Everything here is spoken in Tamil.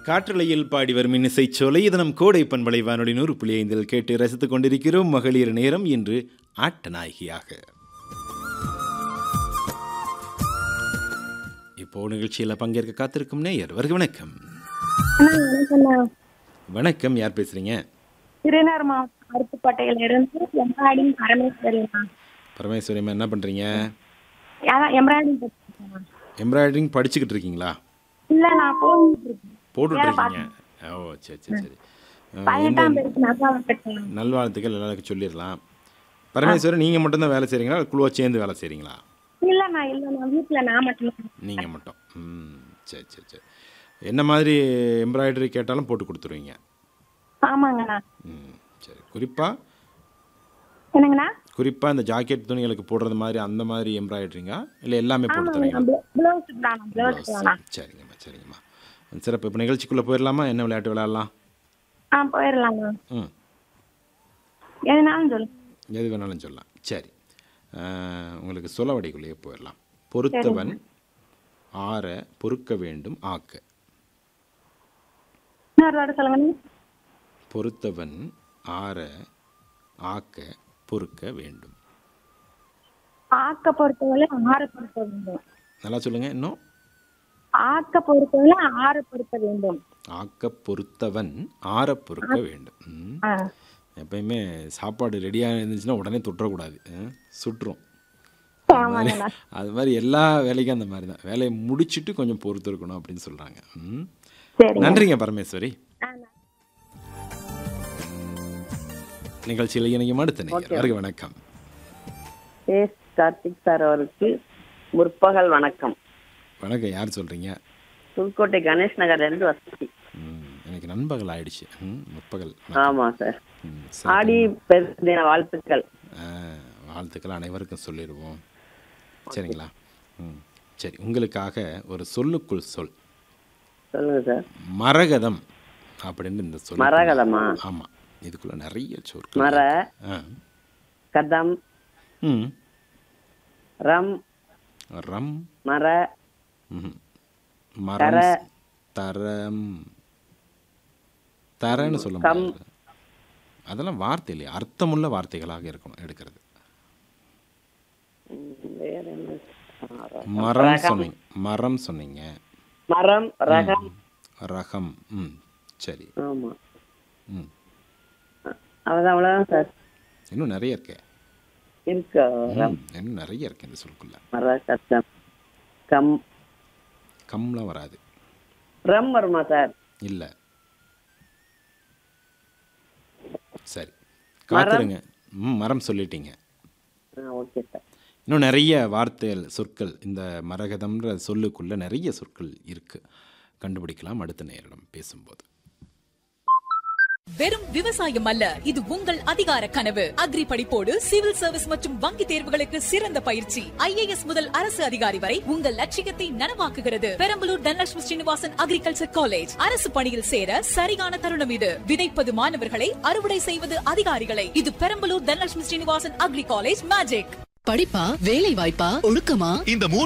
காற்றலையில் பாடி வரும் இன்னிசை சோலை இது நம் கோடை பண்பலை வானொலி நூறு புள்ளி ஐந்தில் கேட்டு ரசித்துக் கொண்டிருக்கிறோம் மகளிர் நேரம் இன்று ஆட்ட நாயகியாக இப்போ நிகழ்ச்சியில் பங்கேற்க காத்திருக்கும் நேயர் வருக வணக்கம் அண்ணா வணக்கம்ண்ணா வணக்கம் யார் பேசுறீங்க திருநர் மாவட்டம் அருப்புக்கோட்டையில இருந்து எம்ப்ராய்டிங் பரமேஸ்வரிண்ணா பரமேஸ்வரிமா என்ன பண்றீங்க அதான் எம்ப்ராய்டிங் படிச்சிருக்கேண்ணா எம்ப்ராய்டரிங் படிச்சுக்கிட்டு இருக்கீங்களா இல்ல நான் போயிட்டு இருக்கேன் போட்டுட்டு இருக்கீங்க ஓ சரி சரி சரி அஹ், பதினெட்டாம் எந்த பேருக்கு நல்லா வச்சுருக்கேன் நல்வாழ்த்துக்கள் எல்லாருக்கும் சொல்லிடலாம் பரமேஸ்வரன் நீங்கள் மட்டும்தான் வேலை செய்கிறீங்களா குழுவாக சேர்ந்து வேலை செய்கிறீங்களா இல்லண்ணா இல்லண்ணா வீட்டுல நான் மட்டும் நீங்கள் மட்டும் ம் சரி சரி சரி என்ன மாதிரி எம்ப்ராய்டரி கேட்டாலும் போட்டு கொடுத்துருவீங்க ஆமாங்கண்ணா ம் சரி குறிப்பாக என்னங்கண்ணா குறிப்பாக இந்த ஜாக்கெட் துணிகளுக்கு போடுறது மாதிரி அந்த மாதிரி எம்ப்ராய்டரிங்கா இல்லை எல்லாமே போட்டு தரீங்களா பிளவுஸ் தானா பிளவுஸ் தானா சரிங்கம்மா சரிங்கம்மா சிறப்பு இப்போ நிகழ்ச்சிக்குள்ளே போயிடலாமா என்ன விளையாட்டு விளையாடலாம் ஆ போயிடலாங்க ம் எதுனாலும் சொல்லு எது வேணாலும் சொல்லலாம் சரி அஹ், உங்களுக்கு சொலவடைக்குள்ளேயே போயிடலாம் பொறுத்தவன் ஆற பொறுக்க வேண்டும் ஆக்க இன்னொரு வாரம் சொல்லுங்கண்ணா பொறுத்தவன் ஆற ஆக்க பொறுக்க வேண்டும் ஆக்க பொறுத்தவரை ஆற பொறுத்த வேண்டும் நல்லா சொல்லுங்க இன்னும் ஆக்க பொறுத்தவரை ஆற பொறுத்த வேண்டும் ஆக்க பொறுத்தவன் ஆற பொறுக்க வேண்டும் ம். ஆ எப்பயுமே சாப்பாடு ரெடியாக இருந்துச்சுன்னா உடனே தொட்டுறக்கூடாது ம். சுட்டுரும் ஆமாங்கண்ணா அது மாதிரி எல்லா வேலைக்கும் அந்த மாதிரி தான் வேலையை முடிச்சுட்டு கொஞ்சம் பொறுத்து இருக்கணும் அப்படின்னு சொல்கிறாங்க ம் சரிங்க நன்றிங்க பரமேஸ்வரி ஆ நிகழ்ச்சியில் இணையும் அடுத்த நேயர் வருக வணக்கம் எஸ் கார்த்திக் சார் அவருக்கு முற்பகல் வணக்கம் வணக்கம் யார் சொல்கிறீங்க புதுக்கோட்டை கணேஷ் நகர்ல இருந்து வசதி எனக்கு நண்பகல் ஆயிடுச்சு ம், முற்பகல் ஆமா சார் ம், சரி. ஆடி பெருதின வாழ்த்துக்கள் ஆ, வாழ்த்துக்கள் அனைவருக்கும் சொல்லிடுவோம் சரிங்களா ம் சரி உங்களுக்காக ஒரு சொல்லுக்குள் சொல் சொல்லுங்க சார் மரகதம் அப்படின்னு இந்த சொல் மரகதமா ஆமாம் இதுக்குள்ள நிறைய சொற்கள் மர ஆ கதம் ம் ரம் ரம் மர ம்ஹும். மரம் தர. தரம் தரன்னு சொல்ல கம். முடியாது அதெல்லாம் வார்த்தை இல்லையா அர்த்தமுள்ள வார்த்தைகளாக இருக்கணும் எடுக்கிறது ம், வேற என்ன மரம் சொன்னீங்க மரம் சொன்னீங்க மரம் ரகம் ரகம் ம் சரி ஆமா ம் அவ்வளவுதான் அவ்வளவுதான் சார் இன்னும் நிறைய இருக்கே இருக்கு ம், இன்னும் நிறைய இருக்கு இந்த சொல்லுக்குள்ள மர கதம் கம் கம்லாம் வராது ரம் வருமா சார் இல்லை சரி காத்துருங்க ம் மரம் சொல்லிட்டீங்க ஆ ஓகே சார் இன்னும் நிறைய வார்த்தைகள் சொற்கள் இந்த மரகதம்ன்ற சொல்லுக்குள்ள நிறைய சொற்கள் இருக்கு கண்டுபிடிக்கலாம் அடுத்த நேரிடம் பேசும்போது வெறும் விவசாயம் அல்ல இது உங்கள் அதிகார கனவு அக்ரி படிப்போடு சிவில் சர்வீஸ் மற்றும் வங்கி தேர்வுகளுக்கு சிறந்த பயிற்சி ஐஏஎஸ் முதல் அரசு அதிகாரி வரை உங்கள் லட்சியத்தை நனவாக்குகிறது பெரம்பலூர் தனலட்சுமி ஸ்ரீனிவாசன் அக்ரிகல்ச்சர் காலேஜ் அரசு பணியில் சேர சரியான தருணம் இது விதைப்பது மாணவர்களை அறுவடை செய்வது அதிகாரிகளை இது Perambalur Dhanalakshmi Srinivasan agri college magic படிப்பா வேலை வாய்ப்பா ஒழுக்கமா இந்த மூணு